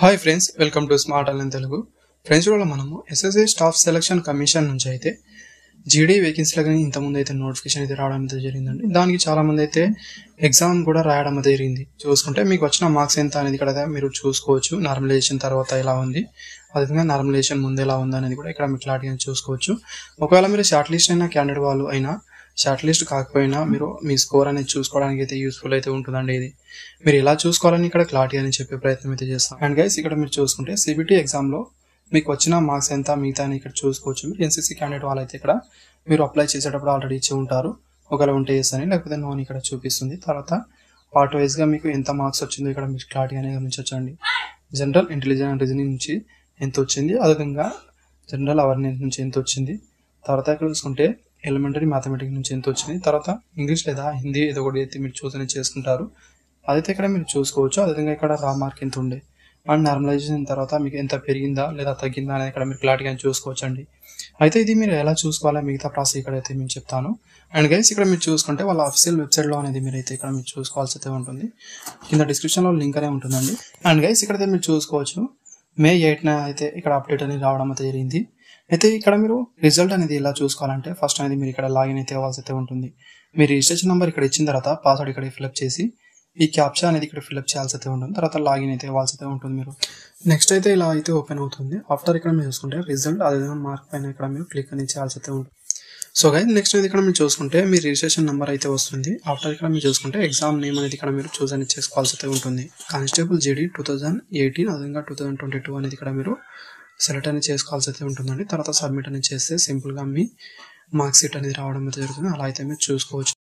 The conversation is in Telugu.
hi friends welcome to smart Allen Telugu friends కూడా మనము ఎస్ఎస్ఏ స్టాఫ్ సెలక్షన్ కమిషన్ నుంచి అయితే జీడీ వేకెన్సీలకు ఇంతకుముందు అయితే నోటిఫికేషన్ అయితే రావడం అయితే జరిగిందండి దానికి చాలా మంది అయితే ఎగ్జామ్ కూడా రాయడం అయితే జరిగింది చూసుకుంటే మీకు వచ్చిన మార్క్స్ ఎంత అనేది ఇక్కడ అయితే మీరు చూసుకోవచ్చు నార్మలైజేషన్ తర్వాత ఎలా ఉంది అదేవిధంగా నార్మలైజేషన్ ముందు ఎలా ఉంది అనేది కూడా ఇక్కడ మీరు క్లారిటీగా చూసుకోవచ్చు ఒకవేళ మీరు షార్ట్ లిస్ట్ అయిన క్యాండిడేట్ వాళ్ళు అయినా షార్ట్ లిస్ట్ కాకపోయినా మీరు మీ స్కోర్ అనేది చూసుకోవడానికి అయితే యూస్ఫుల్ అయితే ఉంటుందండి ఇది మీరు ఎలా చూసుకోవాలని ఇక్కడ క్లారిటీ అని చెప్పే ప్రయత్నం అయితే చేస్తాం అండ్ గైస్ ఇక్కడ మీరు చూసుకుంటే సిబిటీ ఎగ్జామ్లో మీకు వచ్చిన మార్క్స్ ఎంత మిగతా అని ఇక్కడ చూసుకోవచ్చు మీరు ఎన్సీసీ క్యాండిడేట్ వాళ్ళైతే ఇక్కడ మీరు అప్లై చేసేటప్పుడు ఆల్రెడీ ఇచ్చి ఉంటారు ఒకవేళ ఉంటే ఎస్ అని లేకపోతే నో అని ఇక్కడ చూపిస్తుంది తర్వాత పార్ట్ వైజ్గా మీకు ఎంత మార్క్స్ వచ్చిందో ఇక్కడ మీరు క్లారిటీ అనేది గమనించవచ్చండి జనరల్ ఇంటెలిజెన్స్ అండ్ రీజనింగ్ నుంచి ఎంత వచ్చింది అదేవిధంగా జనరల్ అవేర్నెస్ నుంచి ఎంత వచ్చింది తర్వాత ఇక్కడ చూసుకుంటే ఎలిమెంటరీ మ్యాథమెటిక్స్ నుంచి ఎంత వచ్చింది తర్వాత ఇంగ్లీష్ లేదా హిందీ ఏదో ఒకటి అయితే మీరు చూసి చేసుకుంటారు అదైతే ఇక్కడ మీరు చూసుకోవచ్చు అదేవిధంగా ఇక్కడ రా మార్క్ ఎంత ఉండే అండ్ నార్మలైజేషన్ తర్వాత మీకు ఎంత పెరిగిందా లేదా తగ్గిందా అనేది ఇక్కడ మీరు క్లారిటీగా చూసుకోవచ్చు అండి అయితే ఇది మీరు ఎలా చూసుకోవాలో మిగతా ప్రాసెస్ ఇక్కడ అయితే నేను చెప్తాను అండ్ గైస్ ఇక్కడ మీరు చూసుకుంటే వాళ్ళ అఫీషియల్ వెబ్సైట్లో అనేది మీరు అయితే ఇక్కడ మీరు చూసుకోవాల్సి అయితే ఉంటుంది కింద డిస్క్రిప్షన్లో లింక్ అనే ఉంటుందండి అండ్ గైస్ ఇక్కడైతే మీరు చూసుకోవచ్చు మే ఎయిట్న అయితే ఇక్కడ అప్డేట్ అనేది రావడం అయితే జరిగింది అయితే ఇక్కడ మీరు రిజల్ట్ అనేది ఎలా చూసుకోవాలంటే ఫస్ట్ అనేది మీరు ఇక్కడ లాగిన్ అయితే అవ్వాల్సి అయితే ఉంటుంది మీ రిజిస్ట్రేషన్ నెంబర్ ఇక్కడ ఇచ్చిన తర్వాత పాస్వర్డ్ ఇక్కడ ఫిల్అప్ చేసి ఈ క్యాప్చా అనేది ఇక్కడ ఫిల్అప్ చేయాల్సి అయితే ఉంటుంది తర్వాత లాగిన్ అయితే ఇవ్వాల్సి అయితే ఉంటుంది మీరు నెక్స్ట్ అయితే ఇలా అయితే ఓపెన్ అవుతుంది ఆఫ్టర్ ఇక్కడ మీరు చూసుకుంటే రిజల్ట్ అదేవిధంగా మార్క్ పైన ఇక్కడ మీరు క్లిక్ అనేది చేయాల్సి అయితే ఉంటుంది సో గైస్ నెక్స్ట్ అనేది ఇక్కడ మీరు చూసుకుంటే మీ రిజిస్ట్రేషన్ నెంబర్ అయితే వస్తుంది ఆఫ్టర్ ఇక్కడ మీరు చూసుకుంటే ఎగ్జామ్ నేమ్ అనేది ఇక్కడ మీరు చూస్ అనేది చేసుకోవాల్సి అయితే ఉంటుంది constable GD two thousand eighteen అదేవిధంగా టూ థౌజండ్ ట్వంటీ టూ అనేది ఇక్కడ మీరు సెలెక్ట్ అనేది చేసుకోవాల్సి అయితే ఉంటుందండి తర్వాత సబ్మిట్ అనేది చేస్తే సింపుల్గా మీ మార్క్ షీట్ అనేది రావడం అయితే జరుగుతుంది అలా అయితే మీరు చూసుకోవచ్చు